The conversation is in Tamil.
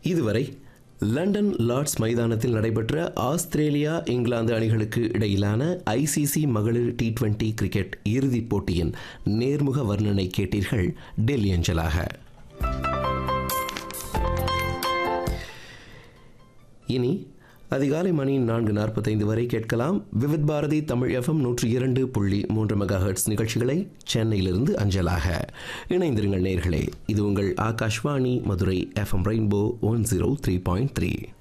இதுவரை லண்டன் லார்ட்ஸ் மைதானத்தில் நடைபெற்ற ஆஸ்திரேலியா இங்கிலாந்து அணிகளுக்கு இடையிலான ஐசிசி மகளிர் டி டுவெண்டி கிரிக்கெட் இறுதிப் போட்டியின் நேர்முக வர்ணனை கேட்டீர்கள் டெல்லி அஞ்சலாக இனி அதிகாலை மணி நான்கு நாற்பத்தைந்து வரை கேட்கலாம் விவித் பாரதி தமிழ் எஃப்எம் நூற்றி இரண்டு புள்ளி மூன்று மெகா ஹெர்ட்ஸ் நிகழ்ச்சிகளை சென்னையிலிருந்து அஞ்சலாக இணைந்திருங்கள் நேர்களே இது உங்கள் Akashvani Madurai FM rainbow one zero three point three